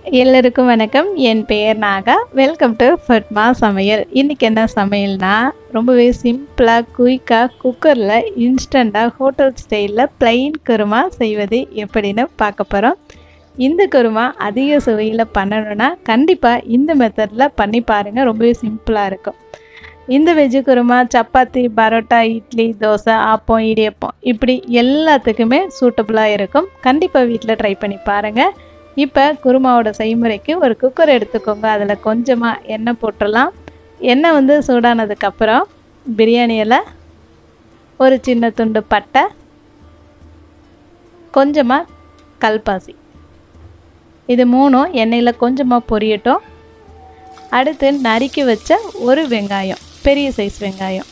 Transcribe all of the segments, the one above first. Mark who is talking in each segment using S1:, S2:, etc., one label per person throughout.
S1: எல்லோருக்கும் வணக்கம் என் பெயர் நாகா வெல்கம் டு ஃபட்மா சமையல் இன்றைக்கி என்ன சமையல்னா ரொம்பவே சிம்பிளாக குயிக்காக குக்கரில் இன்ஸ்டண்ட்டாக ஹோட்டல் ஸ்டைலில் plain குருமா செய்வது எப்படின்னு பார்க்க போகிறோம் இந்த குருமா அதிக சுவையில் பண்ணணும்னா கண்டிப்பாக இந்த மெத்தடில் பண்ணி பாருங்கள் ரொம்பவே சிம்பிளாக இருக்கும் இந்த வெஜ்ஜு குருமா சப்பாத்தி பரோட்டா இட்லி தோசை ஆப்பம் இடியப்பம் இப்படி எல்லாத்துக்குமே சூட்டபுளாக இருக்கும் கண்டிப்பாக வீட்டில் ட்ரை பண்ணி பாருங்கள் இப்போ குருமாவோட செய்முறைக்கு ஒரு குக்கர் எடுத்துக்கோங்க அதில் கொஞ்சமாக எண்ணெய் போட்டுடலாம் எண்ணெய் வந்து சூடானதுக்கப்புறம் பிரியாணி இலை ஒரு சின்ன துண்டு பட்டை கொஞ்சமாக கல்பாசி இது மூணும் எண்ணெயில் கொஞ்சமாக பொரியட்டும் அடுத்து நறுக்கி வச்ச ஒரு வெங்காயம் பெரிய சைஸ் வெங்காயம்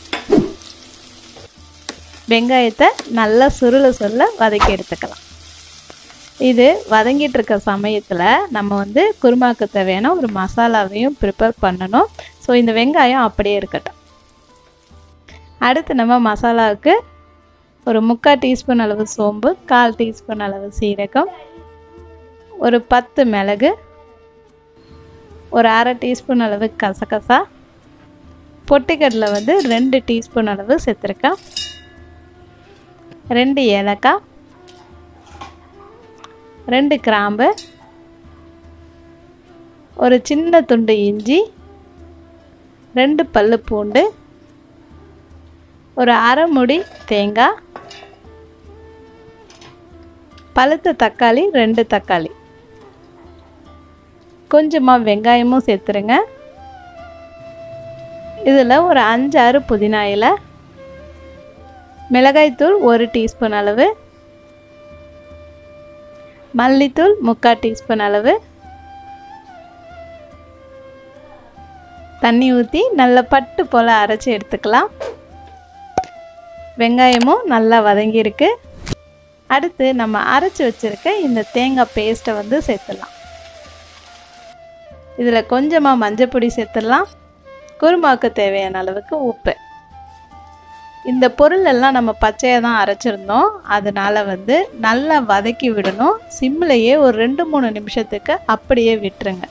S1: வெங்காயத்தை நல்லா சுருள சொல்ல வதக்கி எடுத்துக்கலாம் இது வதங்கிட்டு இருக்க சமயத்தில் நம்ம வந்து குருமாக்கு தேவையான ஒரு மசாலாவையும் ப்ரிப்பேர் பண்ணணும் ஸோ இந்த வெங்காயம் அப்படியே இருக்கட்டும் அடுத்து நம்ம மசாலாவுக்கு ஒரு முக்கால் டீஸ்பூன் அளவு சோம்பு கால் டீஸ்பூன் அளவு சீரகம் ஒரு பத்து மிளகு ஒரு அரை டீஸ்பூன் அளவு கசகசா பொட்டிக்கடலை வந்து ரெண்டு டீஸ்பூன் அளவு சேர்த்துருக்கேன் ரெண்டு ஏலக்காய் ரெண்டு கிராம்பு ஒரு சின்ன துண்டு இஞ்சி ரெண்டு பல்லு பூண்டு ஒரு அரை முடி தேங்காய் பழுத்த தக்காளி ரெண்டு தக்காளி கொஞ்சமாக வெங்காயமும் சேர்த்துருங்க இதில் ஒரு அஞ்சாறு புதினா இலை மிளகாய்த்தூள் ஒரு டீஸ்பூன் அளவு மல்லித்தூள் முக்கால் டீஸ்பூன் அளவு தண்ணி ஊற்றி நல்லா பட்டு போல் அரைச்சி எடுத்துக்கலாம் வெங்காயமும் நல்லா வதங்கியிருக்கு அடுத்து நம்ம அரைச்சி வச்சுருக்க இந்த தேங்காய் பேஸ்ட்டை வந்து சேர்த்துடலாம் இதில் கொஞ்சமாக மஞ்சப்பொடி சேர்த்துடலாம் குருமாவுக்கு தேவையான அளவுக்கு உப்பு இந்த பொருள் எல்லாம் நம்ம பச்சையாக தான் அரைச்சிருந்தோம் அதனால வந்து நல்லா வதக்கி விடணும் சிம்லையே ஒரு ரெண்டு மூணு நிமிஷத்துக்கு அப்படியே விட்டுருங்க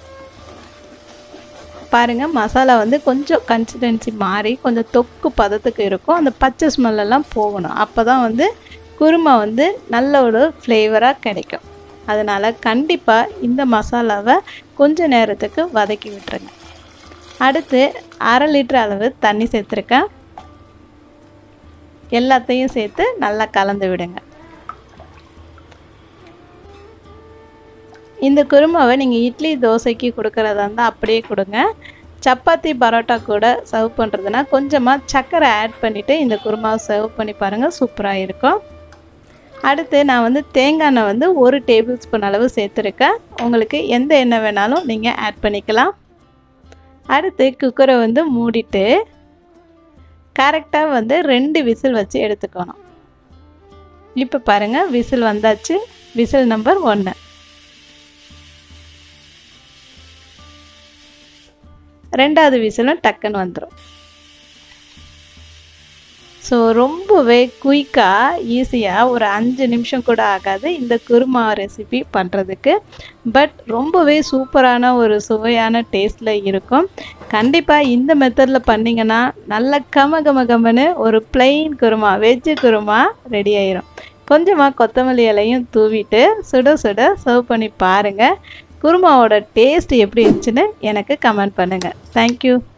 S1: பாருங்க மசாலா வந்து கொஞ்சம் கன்சிஸ்டன்சி மாறி கொஞ்சம் தொக்கு பதத்துக்கு இருக்கும் அந்த பச்சை ஸ்மெல்லெல்லாம் போகணும் அப்போ தான் வந்து குருமா வந்து நல்ல ஒரு ஃப்ளேவராக கிடைக்கும் அதனால் கண்டிப்பாக இந்த மசாலாவை கொஞ்ச நேரத்துக்கு வதக்கி விட்டுருங்க அடுத்து அரை லிட்டர் அளவு தண்ணி சேர்த்துருக்கேன் எல்லாத்தையும் சேர்த்து நல்லா கலந்து விடுங்க இந்த குருமாவை நீங்கள் இட்லி தோசைக்கு கொடுக்குறதா இருந்தால் அப்படியே கொடுங்க சப்பாத்தி பரோட்டா கூட சர்வ் பண்ணுறதுனா கொஞ்சமாக சர்க்கரை ஆட் பண்ணிவிட்டு இந்த குருமாவை சர்வ் பண்ணி பாருங்கள் சூப்பராக இருக்கும் அடுத்து நான் வந்து தேங்காய் எண்ணெய் வந்து ஒரு டேபிள் ஸ்பூன் அளவு சேர்த்துருக்கேன் உங்களுக்கு எந்த எண்ணெய் வேணாலும் நீங்கள் ஆட் பண்ணிக்கலாம் அடுத்து குக்கரை வந்து மூடிட்டு கரெக்டாக வந்து ரெண்டு விசில் வச்சு எடுத்துக்கணும் இப்போ பாருங்கள் விசில் வந்தாச்சு விசில் நம்பர் ஒன்று ரெண்டாவது விசிலும் டக்குன்னு வந்துடும் ஸோ ரொம்பவே குயிக்காக ஈஸியாக ஒரு அஞ்சு நிமிஷம் கூட ஆகாது இந்த குருமா ரெசிபி பண்ணுறதுக்கு பட் ரொம்பவே சூப்பரான ஒரு சுவையான டேஸ்ட்டில் இருக்கும் கண்டிப்பாக இந்த மெத்தடில் பண்ணிங்கன்னா நல்ல கம கம கமன்னு ஒரு plain kurma veg kurma ready ஆயிரும் கொஞ்சமாக கொத்தமல்லி இலையும் தூவிட்டு சுட சுட சர்வ் பண்ணி பாருங்கள் குருமாவோட டேஸ்ட் எப்படி இருந்துச்சுன்னு எனக்கு கமெண்ட் பண்ணுங்கள் தேங்க்யூ